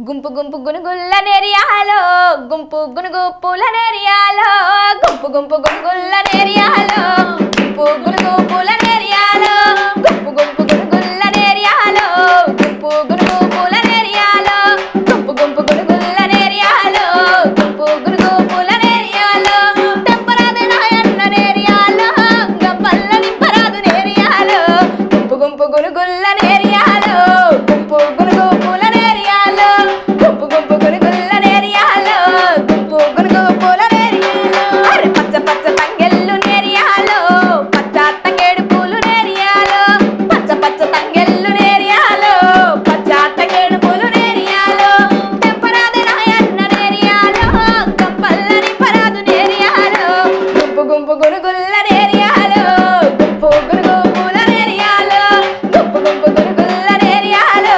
గుంపు గుంపు గునుగుల్ల నేరియాలో గుంపు గునుగు పూల నేరియాలో గుంపు గుంపు గునుగుల్ల నేరియాలో గుంపు గునుగు పూల నేరియాలో గుంపు గుంపు గునుగుల్ల నేరియాలో గుంపు గునుగు పూల నేరియాలో గుంపు గుంపు గునుగుల్ల నేరియాలో గుంపు గునుగు పూల నేరియాలో తెంపరాదు నాయన్న నేరియాలో గంపల్ల నింపరాదు నేరియాలో గుంపు గుంపు గునుగుల్ల నేరియాలో గుంపు గునుగు పూల నేరియాలో గుంపు గుంపు గునుగుల్ల నేరియాలో గుంపు గునుగు పూల నేరియాలో అరే పచ్చ పచ్చ తంగెల్లు నేరియాలో పచ్చ తంగేడు పూలు నేరియాలో పచ్చ పచ్చ తంగెల్లు నేరియాలో పచ్చ తంగేడు పూలు నేరియాలో తెంపరాదు నాయన్న నేరియాలో గంపల్ల నింపరాదు నేరియాలో గుంపు గుంపు గునుగుల్ల నేరియాలో గుంపు గునుగు పూల నేరియాలో గుంపు గుంపు గునుగుల్ల నేరియాలో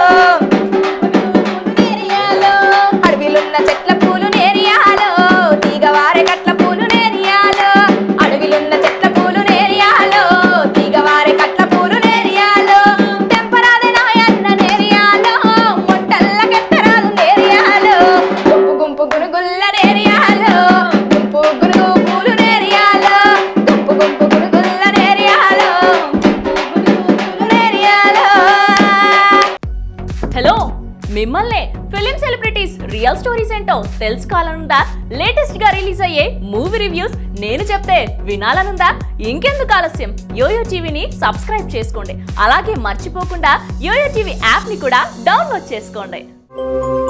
నేరియాలో అడవిలున్న చెట్ల పూలు నేరియాలో తీగవారె కట్ల పూలు నేరియాలో అడవిలున్న చెట్ల పూలు నేరియాలో తీగవారె కట్ల పూలు నేరియాలో తెంపరాదే నాయన్న నేరియాలో మొట్టల్ల కెత్తరాదు నేరియాలో గుంపు గుంపు గునుగుల్ల నేరియాలో గుంపు గునుగు పూలు నేరియాలో గుంపు గుంపు గునుగుల్ల నేరియాలో గుంపు గునుగు పూలు నేరియాలో హలో మిమ్మల్నే ఫిలిం సెలబ్రిటీస్ రియల్ స్టోరీస్ ఏంటో తెలుసుకోవాలనుందా లేటెస్ట్ గా రిలీజ్ అయ్యే మూవీ రివ్యూస్ నేను చెప్తే వినాలనుందా ఇంకెందుకు ఆలస్యం యోయో టీవీని సబ్స్క్రైబ్ చేసుకోండి అలాగే మర్చిపోకుండా యోయో టీవీ యాప్ ని కూడా డౌన్లోడ్ చేసుకోండి